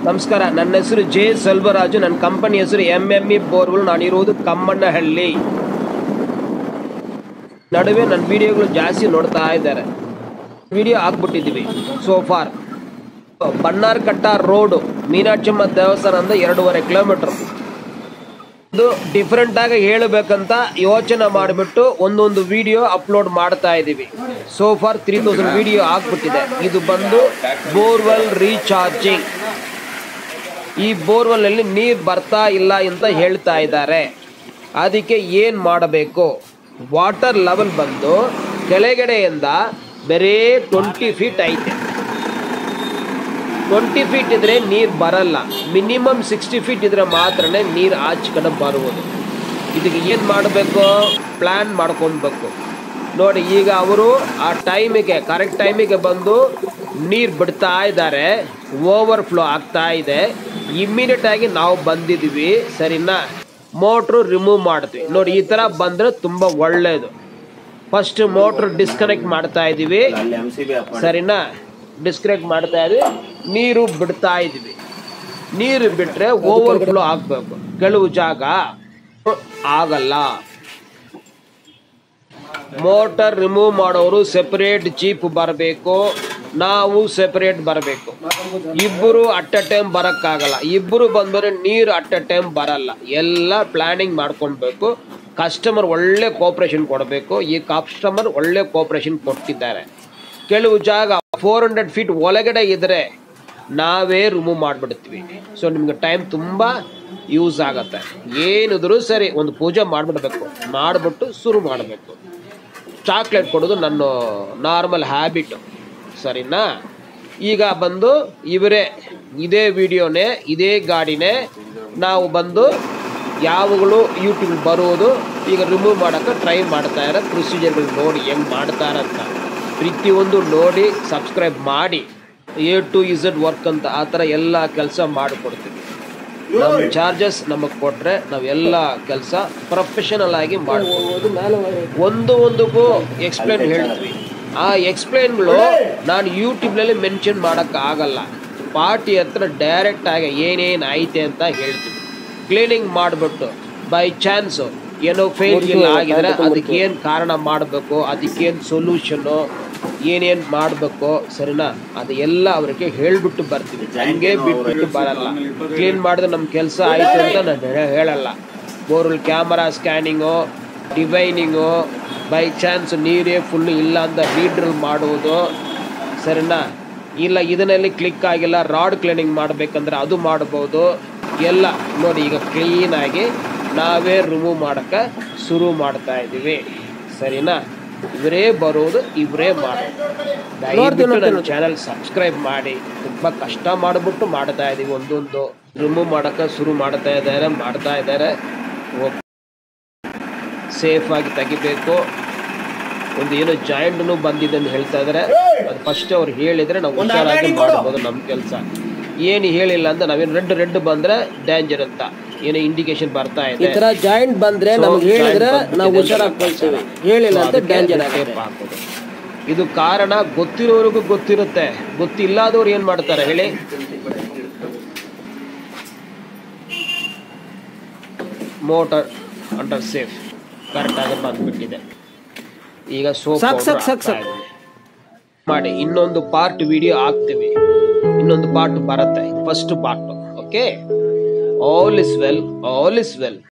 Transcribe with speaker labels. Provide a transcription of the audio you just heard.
Speaker 1: ನಮಸ್ಕಾರ ನನ್ನ ಹೆಸರು ಜೆ ಸೆಲ್ವರಾಜು ನನ್ನ ಕಂಪನಿ ಹೆಸರು ಎಂ ಎಂ ಇ ಬೋರ್ವೆಲ್ ನಾನಿರುವುದು ಕಮ್ಮಣ್ಣಹಳ್ಳಿ ನಡುವೆ ನನ್ನ ವಿಡಿಯೋಗಳು ಜಾಸ್ತಿ ನೋಡ್ತಾ ಇದ್ದಾರೆ ವಿಡಿಯೋ ಹಾಕ್ಬಿಟ್ಟಿದ್ದೀವಿ so far Bannerghatta road Meenakshamma ದೇವಸ್ಥಾನದಿಂದ ಎರಡೂವರೆ ಕಿಲೋಮೀಟರ್ ಇದು ಡಿಫ್ರೆಂಟ್ ಆಗಿ ಹೇಳಬೇಕಂತ ಯೋಚನೆ ಮಾಡಿಬಿಟ್ಟು ಒಂದೊಂದು ವಿಡಿಯೋ ಅಪ್ಲೋಡ್ ಮಾಡ್ತಾ ಇದ್ದೀವಿ so far three thousand video ಆಗ್ಬಿಟ್ಟಿದೆ ಇದು ಬಂದು ಬೋರ್ವೆಲ್ ರೀಚಾರ್ಜಿಂಗ್ ಈ ಬೋರ್ವೆಲ್ನಲ್ಲಿ ನೀರು ಬರ್ತಾ ಇಲ್ಲ ಅಂತ ಹೇಳ್ತಾ ಇದ್ದಾರೆ ಅದಕ್ಕೆ ಏನು ಮಾಡಬೇಕು ವಾಟರ್ ಲೆವೆಲ್ ಬಂದು ಕೆಳಗಡೆಯಿಂದ ಬರೀ ಟ್ವೆಂಟಿ ಫೀಟ್ ಐತೆ ಟ್ವೆಂಟಿ ಫೀಟ್ ಇದ್ರೆ ನೀರು ಬರಲ್ಲ ಮಿನಿಮಮ್ ಸಿಕ್ಸ್ಟಿ ಫೀಟ್ ಇದ್ರೆ ಮಾತ್ರನೇ ನೀರು ಆಚೆ ಕಡೆ ಬರುವುದು ಇದಕ್ಕೆ ಏನು ಮಾಡಬೇಕು ಪ್ಲ್ಯಾನ್ ಮಾಡ್ಕೊಳ್ಬೇಕು ನೋಡಿ ಈಗ ಅವರು ಆ ಟೈಮಿಗೆ ಕರೆಕ್ಟ್ ಟೈಮಿಗೆ ಬಂದು ನೀರು ಬಿಡ್ತಾ ಇದ್ದಾರೆ ಓವರ್ ಫ್ಲೋ ಆಗ್ತಾ ಇದೆ ಇಮ್ಮಿಡಿಯೇಟ್ ಆಗಿ ನಾವು ಬಂದಿದ್ದೀವಿ ಸರಿನಾ ಮೋಟ್ರು ರಿಮೂವ್ ಮಾಡ್ತೀವಿ ನೋಡಿ ಈ ಥರ ಬಂದರೆ ತುಂಬ ಒಳ್ಳೆಯದು ಫಸ್ಟ್ ಮೋಟ್ರ್ ಡಿಸ್ಕನೆಕ್ಟ್ ಮಾಡ್ತಾ ಇದ್ದೀವಿ
Speaker 2: ಅಲ್ಲಿ ಎಂ ಸಿ ಬಿ
Speaker 1: ಸರಿನಾ ಡಿಸ್ಕನೆಕ್ಟ್ ಮಾಡ್ತಾ ಇದ್ವಿ ನೀರು ಬಿಡ್ತಾ ಇದೀವಿ ನೀರು ಬಿಟ್ರೆ ಓವರ್ ಫ್ಲೋ ಆಗ್ಬೇಕು ಕೆಲವು ಜಾಗ ಆಗಲ್ಲ ಮೋಟರ್ ರಿಮೂವ್ ಮಾಡೋರು ಸೆಪರೇಟ್ ಜೀಪ್ ಬರಬೇಕು ನಾವು ಸೆಪರೇಟ್ ಬರಬೇಕು ಇಬ್ಬರು ಅಟ್ ಅ ಟೈಮ್ ಬರೋಕ್ಕಾಗಲ್ಲ ಇಬ್ಬರು ಬಂದರೆ ನೀರು ಅಟ್ ಅ ಟೈಮ್ ಬರಲ್ಲ ಎಲ್ಲ ಪ್ಲಾನಿಂಗ್ ಮಾಡ್ಕೊಳ್ಬೇಕು ಕಸ್ಟಮರ್ ಒಳ್ಳೆ ಕೋಪ್ರೇಷನ್ ಕೊಡಬೇಕು ಈ ಕಸ್ಟಮರ್ ಒಳ್ಳೆ ಕೋಪ್ರೇಷನ್ ಕೊಟ್ಟಿದ್ದಾರೆ ಕೆಲವು ಜಾಗ ಫೋರ್ ಹಂಡ್ರೆಡ್ ಫೀಟ್ ಒಳಗಡೆ ಇದ್ದರೆ ನಾವೇ ರಿಮೂವ್ ಮಾಡಿಬಿಡ್ತೀವಿ ಸೊ ನಿಮ್ಗೆ ಟೈಮ್ ತುಂಬ ಯೂಸ್ ಆಗುತ್ತೆ ಏನಿದ್ರು ಸರಿ ಒಂದು ಪೂಜೆ ಮಾಡಿಬಿಡ್ಬೇಕು ಮಾಡಿಬಿಟ್ಟು ಶುರು ಮಾಡಬೇಕು ಚಾಕ್ಲೇಟ್ ಕೊಡೋದು ನನ್ನ ನಾರ್ಮಲ್ ಹ್ಯಾಬಿಟ್ ಸರಿನಾ ಈಗ ಬಂದು ಇವರೇ ಇದೇ ವಿಡಿಯೋನೇ ಇದೇ ಗಾಡಿನೇ ನಾವು ಬಂದು ಯಾವಾಗಲೂ ಯೂಟ್ಯೂಬ್ ಬರುವುದು ಈಗ ರಿಮೂವ್ ಮಾಡೋಕ್ಕೆ ಟ್ರೈ ಮಾಡ್ತಾ ಇರೋ ಪ್ರೊಸೀಜರ್ಗಳು ನೋಡಿ ಹೆಂಗೆ ಮಾಡ್ತಾರಂತ ಪ್ರತಿಯೊಂದು ನೋಡಿ ಸಬ್ಸ್ಕ್ರೈಬ್ ಮಾಡಿ ಎ ಟು ಇಝಡ್ ವರ್ಕ್ ಅಂತ ಆ ಥರ ಎಲ್ಲ ಕೆಲಸ ಮಾಡಿಕೊಡ್ತೀವಿ ನಮ್ಮ ಚಾರ್ಜಸ್ ನಮಗೆ ಕೊಟ್ಟರೆ ನಾವೆಲ್ಲ ಕೆಲಸ ಪ್ರೊಫೆಷನಲ್ ಆಗಿ ಮಾಡ್ಬೋದು ಒಂದು ಒಂದಕ್ಕೂ ಎಕ್ಸ್ಪ್ಲೇನ್ ಹೇಳ್ತೀವಿ ಆ ಎಕ್ಸ್ಪ್ಲೇನ್ಗಳು ನಾನು ಯೂಟ್ಯೂಬ್ನಲ್ಲಿ ಮೆನ್ಷನ್ ಮಾಡೋಕ್ಕೆ ಆಗಲ್ಲ ಪಾರ್ಟಿ ಹತ್ರ ಡೈರೆಕ್ಟ್ ಆಗಿ ಏನೇನು ಐತೆ ಅಂತ ಹೇಳ್ತೀವಿ ಕ್ಲೀನಿಂಗ್ ಮಾಡಿಬಿಟ್ಟು ಬೈ ಚಾನ್ಸು ಏನೋ ಫೇಲ್ ಇಲ್ಲ ಆಗಿದ್ರೆ ಅದಕ್ಕೆ ಏನು ಕಾರಣ ಮಾಡಬೇಕು ಅದಕ್ಕೇನು ಸೊಲ್ಯೂಷನ್ನು ಏನೇನು ಮಾಡಬೇಕು ಸರಿನಾ ಅದು ಎಲ್ಲ ಅವರಿಗೆ ಹೇಳ್ಬಿಟ್ಟು ಬರ್ತೀವಿ ಹಂಗೆ ಬಿಟ್ಬಿಟ್ಟು ಬರಲ್ಲ ಕ್ಲೀನ್ ಮಾಡಿದ್ರೆ ನಮ್ಮ ಕೆಲಸ ಆಯಿತು ಅಂತ ನಾನು ಹೇ- ಹೇಳಲ್ಲ borewell camera scanning divining by chance ನೀರೇ ಫುಲ್ ಇಲ್ಲ ಅಂತ ರೀಡ್ರಲ್ ಮಾಡುವುದು ಸರಿನಾ ಇಲ್ಲ ಇದರಲ್ಲಿ ಕ್ಲಿಕ್ ಆಗಿಲ್ಲ ರಾಡ್ ಕ್ಲೀನಿಂಗ್ ಮಾಡಬೇಕಂದ್ರೆ ಅದು ಮಾಡ್ಬೋದು ಎಲ್ಲ ನೋಡಿ ಈಗ ಕ್ಲೀನಾಗಿ ನಾವೇ ರಿಮೂವ್ ಮಾಡೋಕ್ಕೆ ಶುರು ಮಾಡ್ತಾ ಇದ್ದೀವಿ ಸರಿನಾ ಇವರೇ ಬರೋದು ಇವರೇ ಮಾಡೋದು ದಯವಿಟ್ಟು ನನ್ನ ಚಾನಲ್ ಸಬ್ಸ್ಕ್ರೈಬ್ ಮಾಡಿ ತುಂಬ ಕಷ್ಟ ಮಾಡಿಬಿಟ್ಟು ಮಾಡ್ತಾ ಇದ್ದೀವಿ ಒಂದೊಂದು ರಿಮೂವ್ ಮಾಡೋಕ್ಕೆ ಶುರು ಮಾಡ್ತಾ ಇದ್ದಾರೆ ಮಾಡ್ತಾ ಇದ್ದಾರೆ ಸೇಫಾಗಿ ತೆಗಿಬೇಕು ಒಂದು ಏನೋ ಜಾಯಿಂಟ್ನು ಬಂದಿದೆ ಅಂತ ಹೇಳ್ತಾ ಇದ್ದಾರೆ ಅದು ಫಸ್ಟ್ ಅವ್ರು ಹೇಳಿದ್ರೆ ನಾವು ಹುಷಾರಾಗಿ ಮಾಡ್ಬೋದು ನಮ್ಮ ಕೆಲಸ ಏನು ಹೇಳಿಲ್ಲ ಅಂತ ನಾವೇನು ರೆಡ್ ರೆಡ್ ಬಂದ್ರೆ ಡೇಂಜರ್ ಅಂತ ಏನೋ ಇಂಡಿಕೇಶನ್ ಬರ್ತಾ ಇದೆ
Speaker 3: ಈ ತರ ಜಾಯಿಂಟ್ ಬಂದ್ರೆ
Speaker 1: So,
Speaker 3: ನಮ್ಗೆ ಹೇಳಿದ್ರೆ
Speaker 1: joint ಬಂದ್ಬಿಟ್ಟಿದೆ
Speaker 3: ನಾವು
Speaker 1: ಅಂತ
Speaker 3: ಹುಷಾರಾಗಿ
Speaker 1: ಹೇಳ್ತಾರೆ.
Speaker 3: ಕೊಳ್ತೀವಿ ಹೇಳಿಲ್ಲ
Speaker 1: So,
Speaker 3: ಅಂತ
Speaker 1: ಅದಕ್ಕೆ
Speaker 3: ಡೇಂಜರ್
Speaker 1: tape
Speaker 3: ಆಗುತ್ತೆ
Speaker 1: ಹಾಕೋದು. ಇದು ಕಾರಣ ಗೊತ್ತಿರೋರಿಗೂ ಗೊತ್ತಿರುತ್ತೆ ಗೊತ್ತಿಲ್ಲದವ್ರು ಏನ್ ಮಾಡ್ತಾರೆ ಹೇಳಿ ಮೋಟರ್ ಅಂಡರ್ ಸೇಫ್ ಕರೆಕ್ಟ್ ಆಗಿ ಬಂದ್ಬಿಟ್ಟಿದೆ ಈಗ ಸೋಪ್
Speaker 3: ಸಾಕ್, ಸಾಕ್, ಸಾಕ್, ಸಾಕ್.
Speaker 1: ಮಾಡಿ ಇನ್ನೊಂದು ಪಾರ್ಟ್ ವಿಡಿಯೋ ಹಾಕ್ತೀವಿ ಇನ್ನೊಂದು ಪಾರ್ಟ್ ಬರುತ್ತೆ first part okay all is well all is well